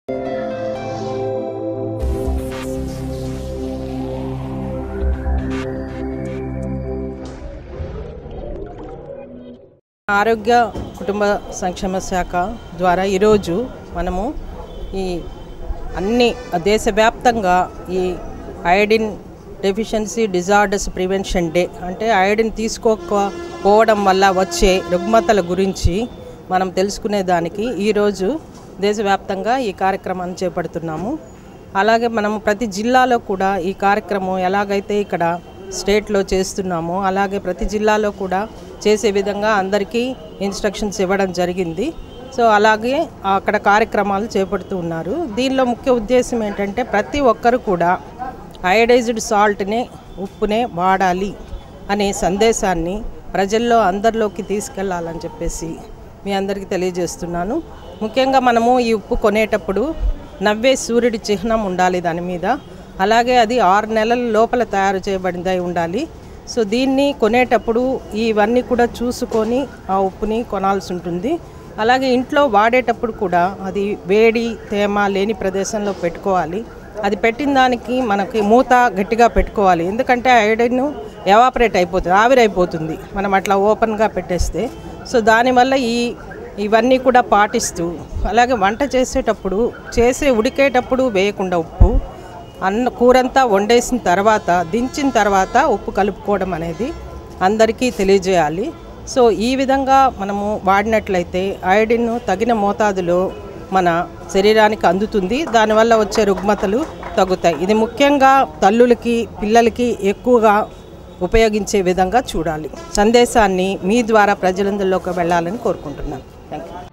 ఆరోగ్య కుటుంబ సంక్షేమ శాఖ ద్వారా ఈరోజు మనము ఈ అన్ని దేశవ్యాప్తంగా ఈ iodine deficiency disorders prevention day అంటే అయోడిన్ తీసుకోకపోవడం వల్ల వచ్చే రుగ్మతల గురించి మనం తెలుసుకునే దానికి ఈరోజు దేశవ్యాప్తంగా ఈ కార్యక్రమాన్ని చేపడుతున్నాము అలాగే మనం ప్రతి జిల్లాలో కూడా ఈ కార్యక్రమం ఎలాగైతే ఇక్కడ స్టేట్లో చేస్తున్నామో అలాగే ప్రతి జిల్లాలో కూడా చేసే విధంగా అందరికీ ఇన్స్ట్రక్షన్స్ ఇవ్వడం జరిగింది సో అలాగే అక్కడ కార్యక్రమాలు చేపడుతూ ఉన్నారు దీనిలో ముఖ్య ఉద్దేశం ఏంటంటే ప్రతి ఒక్కరు కూడా అయోడైజ్డ్ సాల్ట్నే ఉప్పునే వాడాలి అనే సందేశాన్ని ప్రజల్లో అందరిలోకి తీసుకెళ్లాలని చెప్పేసి మీ అందరికీ తెలియజేస్తున్నాను ముఖ్యంగా మనము ఈ ఉప్పు కొనేటప్పుడు నవ్వే సూర్యుడి చిహ్నం ఉండాలి దాని మీద అలాగే అది ఆరు నెలల లోపల తయారు చేయబడిందై ఉండాలి సో దీన్ని కొనేటప్పుడు ఇవన్నీ కూడా చూసుకొని ఆ ఉప్పుని కొనాల్సి ఉంటుంది అలాగే ఇంట్లో వాడేటప్పుడు కూడా అది వేడి తేమ లేని ప్రదేశంలో పెట్టుకోవాలి అది పెట్టిన దానికి మనకి మూత గట్టిగా పెట్టుకోవాలి ఎందుకంటే ఐడిన్ ఎవాపరేట్ అయిపోతుంది ఆవిరైపోతుంది మనం అట్లా ఓపెన్గా పెట్టేస్తే సో దానివల్ల ఈ ఇవన్నీ కూడా పాటిస్తూ అలాగే వంట చేసేటప్పుడు చేసే ఉడికేటప్పుడు వేయకుండా ఉప్పు అన్న కూరంతా వండేసిన తర్వాత దించిన తర్వాత ఉప్పు కలుపుకోవడం అనేది అందరికీ తెలియజేయాలి సో ఈ విధంగా మనము వాడినట్లయితే అయోడిన్ తగిన మోతాదులో మన శరీరానికి అందుతుంది దానివల్ల వచ్చే రుగ్మతలు తగ్గుతాయి ఇది ముఖ్యంగా తల్లులకి పిల్లలకి ఎక్కువగా ఉపయోగించే విధంగా చూడాలి సందేశాన్ని మీ ద్వారా ప్రజలందరిలోకి వెళ్ళాలని కోరుకుంటున్నాను థ్యాంక్ యూ